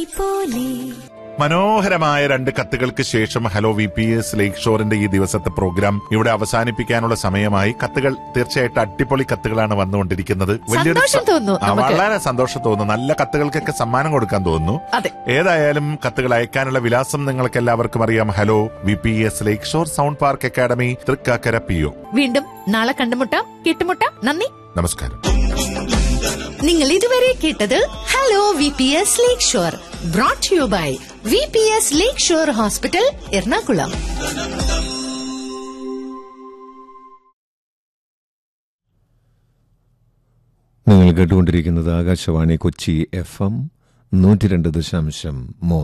പോലെ മനോഹരമായ രണ്ട് കത്തുകൾക്ക് ശേഷം hello V P S lake ഷോറിന്റെ ഈ ദിവസത്തെ പ്രോഗ്രാം ഇവിടെ അവസാനിപ്പിക്കാനുള്ള സമയമായി കത്തുകൾ തീർച്ചയായിട്ടും അടിപൊളി കത്തുകളാണ് വന്നുകൊണ്ടിരിക്കുന്നത് സന്തോഷം സ- തോന്നുന്നു ആ, നമുക്ക്. വളരെ സന്തോഷം തോന്നുന്നു നല്ല കത്തുകൾക്കൊക്കെ സമ്മാനം കൊടുക്കാൻ തോന്നുന്നു അതെ ഏതായാലും കത്തുകൾ അയക്കാനുള്ള വിലാസം നിങ്ങൾക്ക് എല്ലാവർക്കും അറിയാം hello V P S Lakeshore sound park academy Thrikkakara P O വീണ്ടും നാളെ കണ്ടുമുട്ടാം കേട്ടുമുട്ടാം നന്ദി നമസ്കാരം നിങ്ങൾ ഇതുവരെ കേട്ടത് hello V P S Lakeshore brought you by V P S Lakeshore hospital Ernakulam നിങ്ങൾ കേട്ടുകൊണ്ടിരിക്കുന്നത് ആകാശവാണി കൊച്ചി എഫ് എം നൂറ്റി രണ്ട് ദശാംശം മൂന്ന്